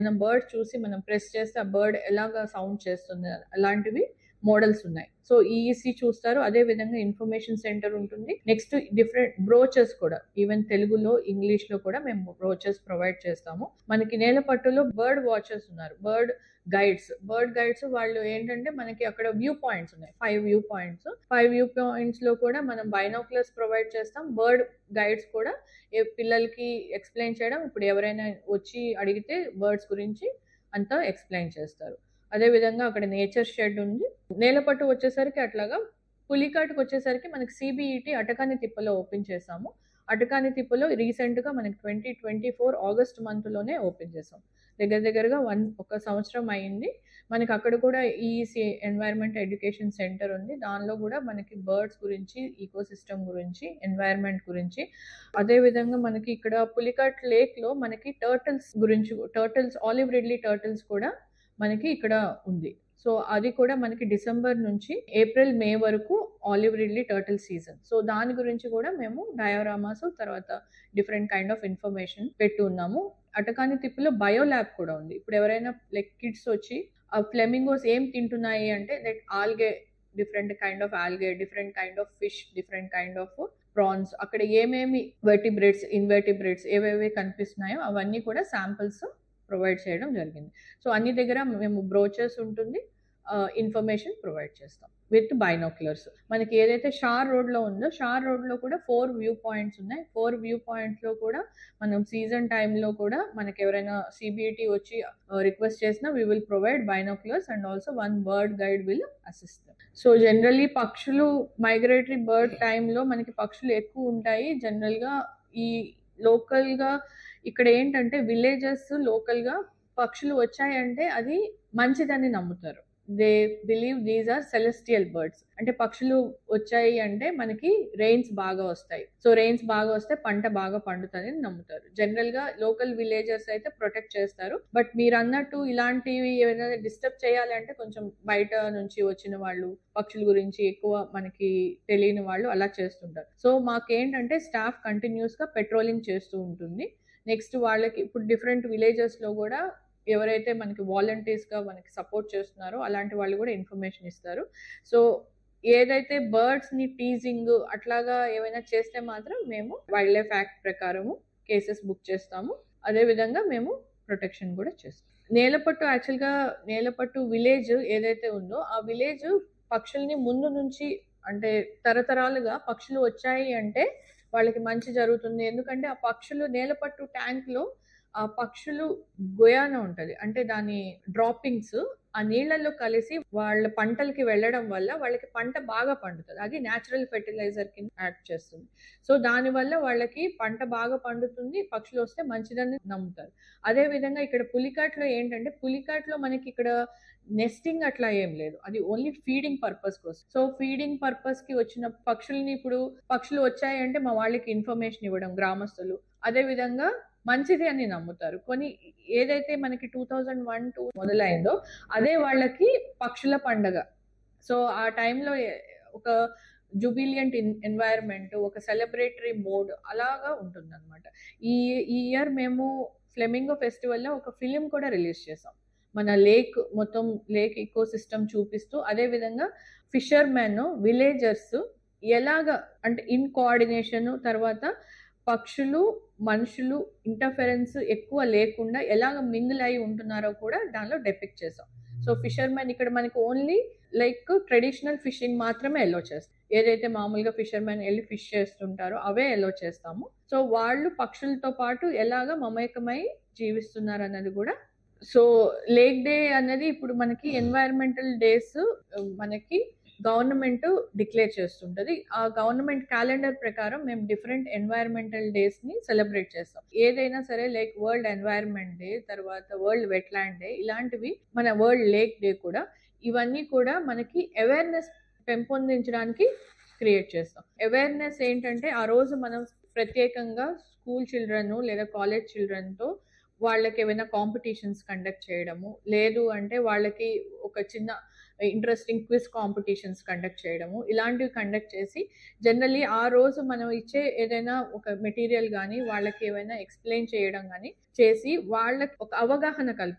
మనం బర్డ్ చూసి మనం ప్రెస్ చేస్తే ఆ బర్డ్ ఎలాగా సౌండ్ చేస్తుంది అలాంటివి మోడల్స్ ఉన్నాయి సో ఈఈసి చూస్తారు అదే విధంగా ఇన్ఫర్మేషన్ సెంటర్ ఉంటుంది నెక్స్ట్ డిఫరెంట్ బ్రోచెస్ కూడా ఈవెన్ తెలుగులో ఇంగ్లీష్ లో కూడా మేము బ్రోచెస్ ప్రొవైడ్ చేస్తాము మనకి నేలపట్టులో బర్డ్ వాచెస్ ఉన్నారు బర్డ్ గైడ్స్ బర్డ్ గైడ్స్ వాళ్ళు ఏంటంటే మనకి అక్కడ వ్యూ పాయింట్స్ ఉన్నాయి five view points five view points లో కూడా మనం బైనోక్లర్స్ ప్రొవైడ్ చేస్తాం బర్డ్ గైడ్స్ కూడా ఏ పిల్లలకి ఎక్స్ప్లెయిన్ చేయడం ఇప్పుడు ఎవరైనా వచ్చి అడిగితే బర్డ్స్ గురించి అంతా ఎక్స్ప్లెయిన్ చేస్తారు అదే విధంగా అక్కడ నేచర్ షెడ్ ఉంది నేలపట్టు వచ్చేసరికి అట్లాగా పులికాటుకు వచ్చేసరికి మనకి సిబిఈటి అటకాని తిప్పలో ఓపెన్ చేసాము అటకాని తిప్పలో రీసెంట్గా మనకి ట్వంటీ ట్వంటీ ఫోర్ ఆగస్ట్ మంత్లోనే ఓపెన్ చేసాం దగ్గర దగ్గరగా వన్ ఒక సంవత్సరం అయింది మనకి అక్కడ కూడా ఈఈసి ఎన్వైర్న్మెంట్ ఎడ్యుకేషన్ సెంటర్ ఉంది దానిలో కూడా మనకి బర్డ్స్ గురించి ఈకో సిస్టమ్ గురించి ఎన్వైర్న్మెంట్ గురించి అదే విధంగా మనకి ఇక్కడ పులికాట్ లేక్లో మనకి టర్టిల్స్ గురించి టర్టిల్స్ ఆలివ్ రిడ్లీ టర్టిల్స్ కూడా మనకి ఇక్కడ ఉంది సో అది కూడా మనకి డిసెంబర్ నుంచి ఏప్రిల్ మే వరకు olive ridley turtle season so దాని గురించి కూడా మేము డయోరామాస్ తర్వాత డిఫరెంట్ కైండ్ ఆఫ్ ఇన్ఫర్మేషన్ పెట్టి ఉన్నాము అటకాని తిప్పులో బయో ల్యాబ్ కూడా ఉంది ఇప్పుడు ఎవరైనా లైక్ కిడ్స్ వచ్చి ఆ ఫ్లెమింగోస్ ఏం తింటున్నాయి అంటే like algae different kind of algae different kind of fish different kind of prawns అక్కడ ఏమేమి వెర్టిబ్రేట్స్ ఇన్వెర్టిబ్రేట్స్ ఏవేవి కనిపిస్తున్నాయో అవన్నీ కూడా శాంపిల్స్ ప్రొవైడ్ చేయడం జరిగింది సో అన్ని దగ్గర మేము బ్రోచర్స్ ఉంటుంది ఇన్ఫర్మేషన్ ప్రొవైడ్ చేస్తాం విత్ బైనోక్యులర్స్ మనకి ఏదైతే షార్ రోడ్లో ఉందో షార్ రోడ్లో కూడా ఫోర్ వ్యూ పాయింట్స్ ఉన్నాయి ఫోర్ వ్యూ పాయింట్స్లో కూడా మనం సీజన్ టైంలో కూడా మనకి ఎవరైనా సిబిఐటి వచ్చి రిక్వెస్ట్ చేసినా we will provide binoculars and also one bird guide will assist so generally పక్షులు మైగ్రేటరీ బర్డ్ టైంలో మనకి పక్షులు ఎక్కువ ఉంటాయి జనరల్గా ఈ లోకల్గా ఇక్కడ ఏంటంటే విలేజెస్ లోకల్గా పక్షులు వచ్చాయంటే అది మంచిదని నమ్ముతారు they believe these are celestial birds అంటే పక్షులు వచ్చాయి అంటే మనకి రెయిన్స్ బాగా వస్తాయి సో రెయిన్స్ బాగా వస్తే పంట బాగా పండుతుంది అని నమ్ముతారు జనరల్ గా లోకల్ విలేజర్స్ అయితే ప్రొటెక్ట్ చేస్తారు బట్ మీరు అన్నట్టు ఇలాంటివి ఏమైనా డిస్టర్బ్ చేయాలంటే కొంచెం బయట నుంచి వచ్చిన వాళ్ళు పక్షుల గురించి ఎక్కువ మనకి తెలియని వాళ్ళు అలా చేస్తుంటారు సో మాకేంటంటే స్టాఫ్ కంటిన్యూస్ గా పెట్రోలింగ్ చేస్తూ ఉంటుంది నెక్స్ట్ వాళ్ళకి ఇప్పుడు డిఫరెంట్ విలేజెస్ లో కూడా ఎవరైతే మనకి వాలంటీర్స్గా మనకి సపోర్ట్ చేస్తున్నారో అలాంటి వాళ్ళు కూడా ఇన్ఫర్మేషన్ ఇస్తారు సో ఏదైతే బర్డ్స్ని టీజింగ్ అట్లాగా ఏమైనా చేస్తే మాత్రం మేము వైల్డ్ లైఫ్ యాక్ట్ ప్రకారము కేసెస్ బుక్ చేస్తాము అదేవిధంగా మేము ప్రొటెక్షన్ కూడా చేస్తాం నేలపట్టు యాక్చువల్గా నేలపట్టు విలేజ్ ఏదైతే ఉందో ఆ విలేజ్ పక్షుల్ని ముందు నుంచి అంటే తరతరాలుగా పక్షులు వచ్చాయి అంటే వాళ్ళకి మంచి జరుగుతుంది ఎందుకంటే ఆ పక్షులు నేలపట్టు ట్యాంక్లో ఆ పక్షులు గొయాన ఉంటుంది అంటే దాని డ్రాపింగ్స్ ఆ నీళ్ళల్లో కలిసి వాళ్ళ పంటలకి వెళ్ళడం వల్ల వాళ్ళకి పంట బాగా పండుతుంది అది న్యాచురల్ ఫెర్టిలైజర్ కింద యాడ్ చేస్తుంది సో దానివల్ల వాళ్ళకి పంట బాగా పండుతుంది పక్షులు వస్తే మంచిదని నమ్ముతారు అదే విధంగా ఇక్కడ పులికాట్లో ఏంటంటే పులికాట్లో మనకి ఇక్కడ నెస్టింగ్ అట్లా ఏం లేదు అది ఓన్లీ ఫీడింగ్ పర్పస్ కోసం సో ఫీడింగ్ పర్పస్ కి వచ్చిన పక్షుల్ని ఇప్పుడు పక్షులు వచ్చాయంటే మా వాళ్ళకి ఇన్ఫర్మేషన్ ఇవ్వడం గ్రామస్తులు అదే విధంగా మంచిది అని నమ్ముతారు కొన్ని ఏదైతే మనకి టూ థౌజండ్ వన్ టూ మొదలైందో అదే వాళ్ళకి పక్షుల పండగ సో ఆ టైంలో ఒక జుబిలియంట్ ఎన్వైరన్మెంట్ ఒక సెలబ్రేటరీ మోడ్ అలాగా ఉంటుందన్నమాట ఈ ఈ ఇయర్ మేము ఫ్లెమింగో ఫెస్టివల్లో ఒక ఫిలిం కూడా రిలీజ్ చేసాం మన లేక్ మొత్తం లేక్ ఈకో సిస్టమ్ చూపిస్తూ అదేవిధంగా ఫిషర్మెన్ విలేజర్స్ ఎలాగ అంటే ఇన్ కోఆర్డినేషన్ తర్వాత పక్షులు మనుషులు ఇంటర్ఫెరెన్స్ ఎక్కువ లేకుండా ఎలాగ మింగిల్ అయి ఉంటున్నారో కూడా దానిలో డెపిక్ట్ చేసాం సో ఫిషర్మెన్ ఇక్కడ మనకి ఓన్లీ లైక్ ట్రెడిషనల్ ఫిషింగ్ మాత్రమే ఎల్లో చేస్తాం ఏదైతే మామూలుగా ఫిషర్మెన్ వెళ్ళి ఫిష్ చేస్తుంటారో అవే ఎల్లో చేస్తాము సో వాళ్ళు పక్షులతో పాటు ఎలాగ మమేకమై జీవిస్తున్నారు అన్నది కూడా సో లేక్ డే అనేది ఇప్పుడు మనకి ఎన్వైరన్మెంటల్ డేస్ మనకి గవర్నమెంట్ డిక్లేర్ చేస్తుంటది ఆ గవర్నమెంట్ క్యాలెండర్ ప్రకారం మేము డిఫరెంట్ ఎన్వైరన్మెంటల్ డేస్ ని సెలబ్రేట్ చేస్తాం ఏదైనా సరే లైక్ వరల్డ్ ఎన్వైరన్మెంట్ డే తర్వాత వరల్డ్ వెట్లాండ్ డే ఇలాంటివి మన వరల్డ్ లేక్ డే కూడా ఇవన్నీ కూడా మనకి అవేర్నెస్ పెంపొందించడానికి క్రియేట్ చేస్తాం అవేర్నెస్ ఏంటంటే ఆ రోజు మనం ప్రత్యేకంగా స్కూల్ చిల్డ్రన్ లేదా కాలేజ్ చిల్డ్రన్తో వాళ్ళకి ఏమైనా కాంపిటీషన్స్ కండక్ట్ చేయడము లేదు అంటే వాళ్ళకి ఒక చిన్న ఇంట్రెస్టింగ్ క్విజ్ కాంపిటీషన్స్ కండక్ట్ చేయడము ఇలాంటివి కండక్ట్ చేసి జనరల్లీ ఆ రోజు మనం ఇచ్చే ఏదైనా ఒక మెటీరియల్ కానీ వాళ్ళకి ఏమైనా ఎక్స్ప్లెయిన్ చేయడం కానీ చేసి వాళ్ళకి ఒక అవగాహన కల్పి